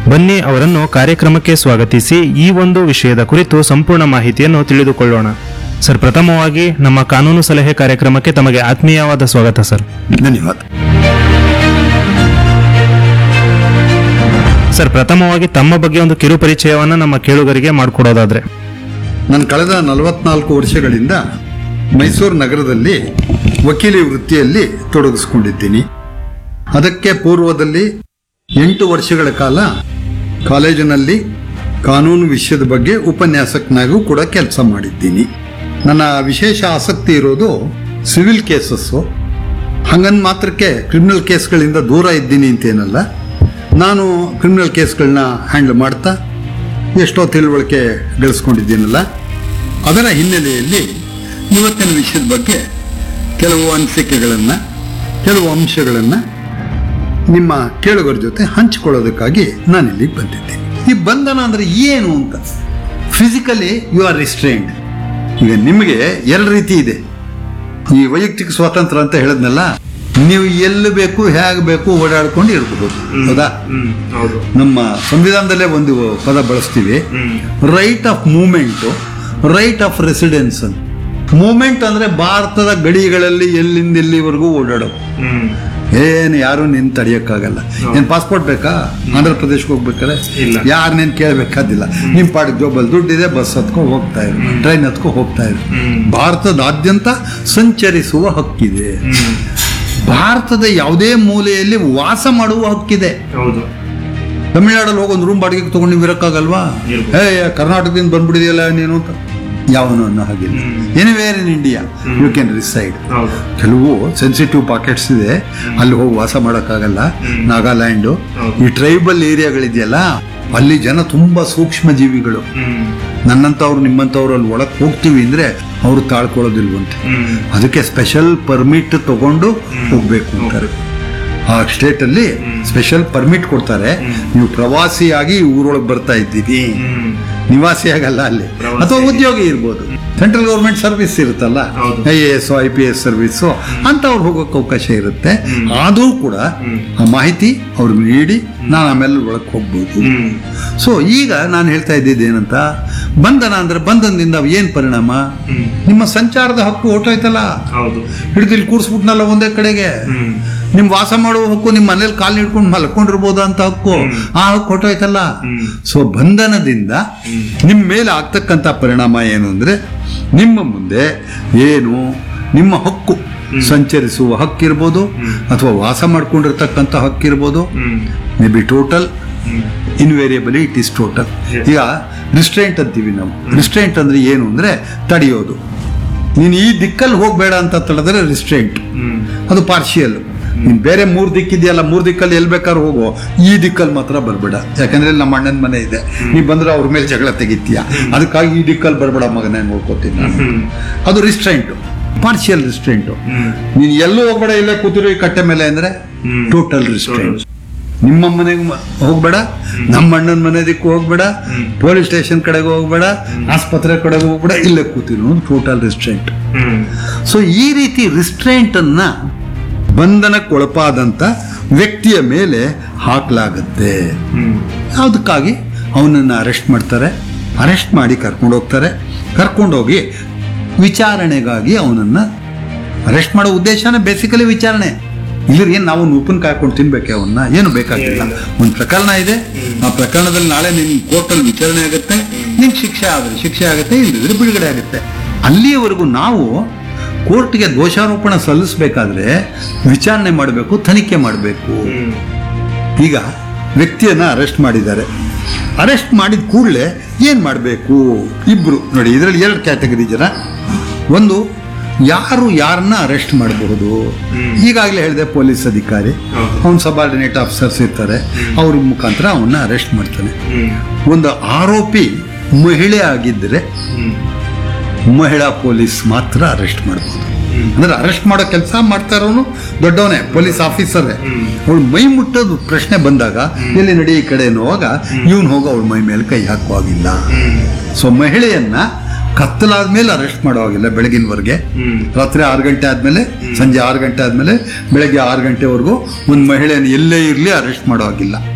ಬನ್ನಿ ಅವರನ್ನು ಕಾರ್ಯಕ್ರಮಕ್ಕೆ ಸ್ವಾಗತಿಸಿ ಈ ಒಂದು ವಿಷಯದ ಕುರಿತು ಸಂಪೂರ್ಣ ಮಾಹಿತಿಯನ್ನು ತಿಳಿದುಕೊಳ್ಳೋಣ ಸರ್ ಪ್ರಥಮವಾಗಿ ನಮ್ಮ ಕಾನೂನು ಸಲಹೆ ಕಾರ್ಯಕ್ರಮಕ್ಕೆ ತಮಗೆ ಆತ್ಮೀಯವಾದ ಸ್ವಾಗತ ಸರ್ ಧನ್ಯವಾದ ಸರ್ ಪ್ರಥಮವಾಗಿ ತಮ್ಮ ಬಗ್ಗೆ ಒಂದು ಕಿರು ಪರಿಚಯವನ್ನ ನಮ್ಮ ಕೇಳುಗರಿಗೆ ಮಾಡಿಕೊಡೋದಾದ್ರೆ ನಾನು ಕಳೆದ ನಲವತ್ನಾಲ್ಕು ವರ್ಷಗಳಿಂದ ಮೈಸೂರು ನಗರದಲ್ಲಿ ವಕೀಲಿ ವೃತ್ತಿಯಲ್ಲಿ ತೊಡಗಿಸ್ಕೊಂಡಿದ್ದೀನಿ ಅದಕ್ಕೆ ಪೂರ್ವದಲ್ಲಿ ಎಂಟು ವರ್ಷಗಳ ಕಾಲ ಕಾಲೇಜಿನಲ್ಲಿ ಕಾನೂನು ವಿಷಯದ ಬಗ್ಗೆ ಉಪನ್ಯಾಸಕನಾಗೂ ಕೂಡ ಕೆಲಸ ಮಾಡಿದ್ದೀನಿ ನನ್ನ ವಿಶೇಷ ಆಸಕ್ತಿ ಇರೋದು ಸಿವಿಲ್ ಕೇಸಸ್ಸು ಹಂಗನ್ ಮಾತ್ರಕ್ಕೆ ಕ್ರಿಮಿನಲ್ ಕೇಸ್ಗಳಿಂದ ದೂರ ಇದ್ದೀನಿ ಅಂತೇನಲ್ಲ ನಾನು ಕ್ರಿಮಿನಲ್ ಕೇಸ್ಗಳನ್ನ ಹ್ಯಾಂಡಲ್ ಮಾಡ್ತಾ ಎಷ್ಟೋ ತಿಳುವಳಿಕೆ ಗಳಿಸ್ಕೊಂಡಿದ್ದೀನಲ್ಲ ಅದರ ಹಿನ್ನೆಲೆಯಲ್ಲಿ ಇವತ್ತಿನ ವಿಷಯದ ಬಗ್ಗೆ ಕೆಲವು ಅನಿಸಿಕೆಗಳನ್ನು ಕೆಲವು ಅಂಶಗಳನ್ನು ನಿಮ್ಮ ಕೇಳುಗರ ಜೊತೆ ಹಂಚಿಕೊಳ್ಳೋದಕ್ಕಾಗಿ ನಾನು ಇಲ್ಲಿಗೆ ಬಂದಿದ್ದೀನಿ ಈ ಬಂಧನ ಅಂದರೆ ಏನು ಅಂತ ಫಿಸಿಕಲಿ ಯು ಆರ್ ರಿಸ್ಟ್ರೈನ್ಡ್ ಈಗ ನಿಮಗೆ ಎರಡು ರೀತಿ ಇದೆ ಈ ವೈಯಕ್ತಿಕ ಸ್ವಾತಂತ್ರ್ಯ ಅಂತ ಹೇಳಿದ್ನಲ್ಲ ನೀವು ಎಲ್ಲಿ ಬೇಕು ಹೇಗೆ ಬೇಕು ಓಡಾಡ್ಕೊಂಡು ಇರ್ಬೋದು ಹೌದಾ ಹೌದು ನಮ್ಮ ಸಂವಿಧಾನದಲ್ಲೇ ಒಂದು ಪದ ಬಳಸ್ತೀವಿ right of movement right of residence ಅಂತ ಮೂಮೆಂಟ್ ಅಂದ್ರೆ ಭಾರತದ ಗಡಿಗಳಲ್ಲಿ ಎಲ್ಲಿಂದ ಎಲ್ಲಿವರೆಗೂ ಓಡಾಡೋದು ಏನು ಯಾರು ನಿನ್ ತಡೆಯಕ್ಕಾಗಲ್ಲ ಏನ್ ಪಾಸ್ಪೋರ್ಟ್ ಬೇಕಾ ಆಂಧ್ರ ಪ್ರದೇಶಕ್ಕೆ ಹೋಗ್ಬೇಕಾದ್ರೆ ಇಲ್ಲ. ಯಾರು ನೀನ್ ಕೇಳಬೇಕಾದಿಲ್ಲ ನಿಮ್ ಪಾಡಿಗೆ ಜೋಬಲ್ ದುಡ್ಡಿದೆ ಬಸ್ ಹತ್ಕೊ ಹೋಗ್ತಾ ಇರು ಟ್ರೈನ್ ಹತ್ಕೊ ಹೋಗ್ತಾ ಇರು ಭಾರತದಾದ್ಯಂತ ಸಂಚರಿಸುವ ಹಕ್ಕಿದೆ ಭಾರತದ ಯಾವುದೇ ಮೂಲೆಯಲ್ಲಿ ವಾಸ ಮಾಡುವ ಹಕ್ಕಿದೆ ಹೌದು ತಮಿಳ್ನಾಡಲ್ಲಿ ಹೋಗಿ ಒಂದು ರೂಮ್ ಬಾಡಿಗೆ ತಗೊಂಡು ನೀವು ಇರೋಕ್ಕಾಗಲ್ವಾ ಇರ್ಬೋದು. ಏ ಕರ್ನಾಟಕದಿಂದ ಬಂದ್ಬಿಡಿದೆಯಲ್ಲ ನೀನು ಅಂತ ಯಾವನು ಅನ್ನೋ ಹಾಗಿಲ್ಲ anywhere in India you can reside ಹೌದು ಕೆಲವು ಸೆನ್ಸಿಟಿವ್ ಪಾಕೆಟ್ಸ್ ಇದೆ ಅಲ್ಲಿ ಹೋಗಿ ವಾಸ ಮಾಡೋಕ್ಕಾಗಲ್ಲ ನಾಗಾಲ್ಯಾಂಡು ಈ ಟ್ರೈಬಲ್ ಏರಿಯಾಗಳಿದೆಯಲ್ಲ ಅಲ್ಲಿ ಜನ ತುಂಬಾ ಸೂಕ್ಷ್ಮ ಜೀವಿಗಳು ನನ್ನಂತವ್ರು ನಿಮ್ಮಂತವ್ರು ಅಲ್ಲಿ ಒಳಗೆ ಹೋಗ್ತೀವಿ ಅಂದ್ರೆ ಅವರು ತಾಳ್ಕೊಳ್ಳೋದಿಲ್ವಂತೆ ಅದಕ್ಕೆ ಸ್ಪೆಷಲ್ ಪರ್ಮಿಟ್ ತಗೊಂಡು ಹೋಗ್ಬೇಕು ಅಂತಾರೆ ಆ ಸ್ಟೇಟ್ ಅಲ್ಲಿ ಸ್ಪೆಷಲ್ ಪರ್ಮಿಟ್ ಕೊಡ್ತಾರೆ ನೀವು ಪ್ರವಾಸಿಯಾಗಿ ಈ ಊರೊಳಗೆ ಬರ್ತಾ ಇದ್ದೀವಿ ನಿವಾಸಿಯಾಗಲ್ಲ ಅಲ್ಲಿ ಅಥವಾ ಉದ್ಯೋಗಿ ಇರ್ಬೋದು ಸೆಂಟ್ರಲ್ ಗೌರ್ಮೆಂಟ್ ಸರ್ವಿಸ್ ಇರುತ್ತಲ್ಲ ಹೌದು. I A S I P S service ಅಂತವ್ರು ಹೋಗೋಕೆ ಅವಕಾಶ ಇರುತ್ತೆ ಆದರೂ ಕೂಡ ಆ ಮಾಹಿತಿ ಅವ್ರಿಗೆ ನೀಡಿ ನಾನು ಆಮೇಲೆ ಒಳಗೆ ಹೋಗ್ಬೋದು ಸೊ ಈಗ ನಾನು ಹೇಳ್ತಾ ಇದ್ದಿದ್ದು ಏನಂತ ಬಂಧನ ಅಂದ್ರೆ ಬಂಧನದಿಂದ ಏನ್ ಪರಿಣಾಮ ನಿಮ್ಮ ಸಂಚಾರದ ಹಕ್ಕು ಹೊಟ್ಟೋಯ್ತಲ್ಲ ಹೌದು ಹಿಡಿದು ಇಲ್ಲಿ ಕೂರಿಸ್ಬಿಟ್ನಲ್ಲ ಒಂದೇ ಕಡೆಗೆ ನಿಮ್ ವಾಸ ಮಾಡುವ ಹಕ್ಕು ನಿಮ್ ಮನೇಲಿ ಕಾಲ್ ಹಿಡ್ಕೊಂಡು ಮಲ್ಕೊಂಡಿರ್ಬೋದು ಅಂತ ಹಕ್ಕು ಆ ಹಕ್ಕು ಹೊಟ್ಟೋಯ್ತಲ್ಲ ಸೊ ಬಂಧನದಿಂದ ನಿಮ್ ಮೇಲೆ ಆಗ್ತಕ್ಕಂತ ಪರಿಣಾಮ ಏನು ಅಂದ್ರೆ ನಿಮ್ಮ ಮುಂದೆ ಏನು ನಿಮ್ಮ ಹಕ್ಕು ಸಂಚರಿಸುವ ಹಕ್ಕಿರ್ಬೋದು ಅಥವಾ ವಾಸ ಮಾಡ್ಕೊಂಡಿರ್ತಕ್ಕಂಥ ಹಕ್ಕಿರ್ಬೋದು maybe total invariably it is total ಈಗ ರಿಸ್ಟ್ರೆಂಟ್ ಅಂತೀವಿ ನಾವು ರಿಸ್ಟ್ರೆಂಟ್ ಅಂದ್ರೆ ಏನು ಅಂದ್ರೆ ತಡೆಯೋದು ನೀನು ಈ ದಿಕ್ಕಲ್ಲಿ ಹೋಗಬೇಡ ಅಂತ ತಡೆದ್ರೆ ರಿಸ್ಟ್ರೆಂಟ್ ಅದು ಪಾರ್ಷಿಯಲ್ ನೀನ್ ಬೇರೆ ಮೂರ್ ದಿಕ್ಕಿದೆಯಲ್ಲ ಮೂರ್ ದಿಕ್ಕಲ್ಲಿ ಎಲ್ಲಿ ಬೇಕಾದ್ರೂ ಹೋಗೋ ಈ ದಿಕ್ಕಲ್ಲಿ ಮಾತ್ರ ಬರ್ಬೇಡ ಯಾಕಂದ್ರೆ ಇಲ್ಲಿ ನಮ್ಮ ಅಣ್ಣನ ಮನೆ ಇದೆ ನೀ ಬಂದ್ರೆ ಅವ್ರ ಮೇಲೆ ಜಗಳ ತೆಗಿತೀಯ ಅದಕ್ಕಾಗಿ ಈ ದಿಕ್ಕಲ್ಲಿ ಬರ್ಬೇಡ ಮಗನೇ ನೋಡ್ಕೋತೀನಿ ನಾನು ಅದು ರಿಸ್ಟ್ರೆಂಟ್ ಪಾರ್ಷಿಯಲ್ ರಿಸ್ಟ್ರೆಂಟ್ ನೀನ್ ಎಲ್ಲೂ ಹೋಗ್ಬೇಡ ಇಲ್ಲೇ ಕೂತಿರೋ ಈ ಕಟ್ಟೆ ಮೇಲೆ ಅಂದ್ರೆ ಟೋಟಲ್ ರಿಸ್ಟ್ರೆಂಟ್ ನಿಮ್ಮ ಮನೆಗೆ ಮ- ಹೋಗ್ಬೇಡ ನಮ್ಮ ಅಣ್ಣನ ಮನೆ ದಿಕ್ಕು ಹೋಗ್ಬೇಡ ಪೊಲೀಸ್ ಸ್ಟೇಷನ್ ಕಡೆಗೆ ಹೋಗ್ಬೇಡ ಆಸ್ಪತ್ರೆ ಕಡೆಗೆ ಹೋಗ್ಬೇಡ ಇಲ್ಲೇ ಕೂತಿರೋ ಟೋಟಲ್ ರಿಸ್ಟ್ರೆಂಟ್ ಸೊ ಈ ರೀತಿ ರಿಸ್ಟ್ರೆಂಟ್ ಅನ್ನ ಬಂಧನಕ್ಕೊಳಪಾದಂತ ವ್ಯಕ್ತಿಯ ಮೇಲೆ ಹಾಕಲಾಗುತ್ತೆ ಅದಕ್ಕಾಗಿ ಅವನನ್ನು ಅರೆಸ್ಟ್ ಮಾಡ್ತಾರೆ ಅರೆಸ್ಟ್ ಮಾಡಿ ಕರ್ಕೊಂಡು ಹೋಗ್ತಾರೆ ಕರ್ಕೊಂಡೋಗಿ ವಿಚಾರಣೆಗಾಗಿ ಅವನನ್ನ ಅರೆಸ್ಟ್ ಮಾಡೋ ಉದ್ದೇಶನೇ ಬೇಸಿಕಲಿ ವಿಚಾರಣೆ ಇಲ್ಲರಿ ಏನು ನಾವು ಉಪ್ಪಿನ ಕಾಯ್ಕೊಂಡು ತಿನ್ಬೇಕೆ ಅವನ್ನ ಏನು ಬೇಕಾಗಿಲ್ಲ ಒಂದು ಪ್ರಕರಣ ಇದೆ ಆ ಪ್ರಕರಣದಲ್ಲಿ ನಾಳೆ ನಿನ್ ಕೋರ್ಟಲ್ಲಿ ವಿಚಾರಣೆ ಆಗುತ್ತೆ ನಿಂಗೆ ಶಿಕ್ಷೆ ಆದ್ರೆ ಶಿಕ್ಷೆ ಆಗುತ್ತೆ ಇಲ್ಲದಿದ್ರೆ ಬಿಡುಗಡೆ ಆಗುತ್ತೆ ಅಲ್ಲಿಯವರೆಗೂ ನಾವು ಕೋರ್ಟ್ಗೆ ದೋಷಾರೋಪಣ ಸಲ್ಲಿಸಬೇಕಾದ್ರೆ ವಿಚಾರಣೆ ಮಾಡಬೇಕು ತನಿಖೆ ಮಾಡಬೇಕು ಈಗ ವ್ಯಕ್ತಿಯನ್ನ ಅರೆಸ್ಟ್ ಮಾಡಿದ್ದಾರೆ ಅರೆಸ್ಟ್ ಮಾಡಿದ ಕೂಡಲೇ ಏನು ಮಾಡಬೇಕು ಇಬ್ರು ನೋಡಿ ಇದರಲ್ಲಿ ಎರಡು ಕ್ಯಾಟಗರಿ ಜನ ಒಂದು ಯಾರು ಯಾರನ್ನ ಅರೆಸ್ಟ್ ಮಾಡಬಹುದು ಈಗಾಗಲೇ ಹೇಳಿದೆ ಪೊಲೀಸ್ ಅಧಿಕಾರಿ ಅವನ ಸಬಾರ್ಡಿನೇಟ್ ಆಫೀಸರ್ಸ್ ಇರ್ತಾರೆ ಅವ್ರ ಮುಖಾಂತರ ಅವನ್ನ ಅರೆಸ್ಟ್ ಮಾಡ್ತಾನೆ ಒಂದು ಆರೋಪಿ ಮಹಿಳೆ ಆಗಿದ್ದರೆ ಮಹಿಳಾ ಪೊಲೀಸ್ ಮಾತ್ರ ಅರೆಸ್ಟ್ ಮಾಡಬಹುದು ಅಂದ್ರೆ ಅರೆಸ್ಟ್ ಮಾಡೋ ಕೆಲಸ ಮಾಡ್ತಾ ಇರೋನು ದೊಡ್ಡವನೇ ಪೊಲೀಸ್ ಆಫೀಸರೇ ಅವಳು ಮೈ ಮುಟ್ಟೋದು ಪ್ರಶ್ನೆ ಬಂದಾಗ ಎಲ್ಲಿ ನಡಿ ಈ ಕಡೆ ಅನ್ನುವಾಗ ಇವನು ಹೋಗಿ ಅವಳ ಮೈ ಮೇಲೆ ಕೈ ಹಾಕುವಾಗಿಲ್ಲ ಸೊ ಮಹಿಳೆಯನ್ನ ಕತ್ತಲಾದ ಮೇಲೆ ಅರೆಸ್ಟ್ ಮಾಡುವಾಗಿಲ್ಲ ಬೆಳಗಿನವರೆಗೆ ರಾತ್ರಿ ಆರು ಗಂಟೆ ಆದ್ಮೇಲೆ ಸಂಜೆ ಆರು ಗಂಟೆ ಆದ್ಮೇಲೆ ಬೆಳಗ್ಗೆ ಆರು ಗಂಟೆವರೆಗೂ ಒಂದು ಮಹಿಳೆಯನ್ನು ಎಲ್ಲೇ ಇರಲಿ ಅರೆಸ್ಟ್ ಮಾಡುವಾಗಿಲ್ಲ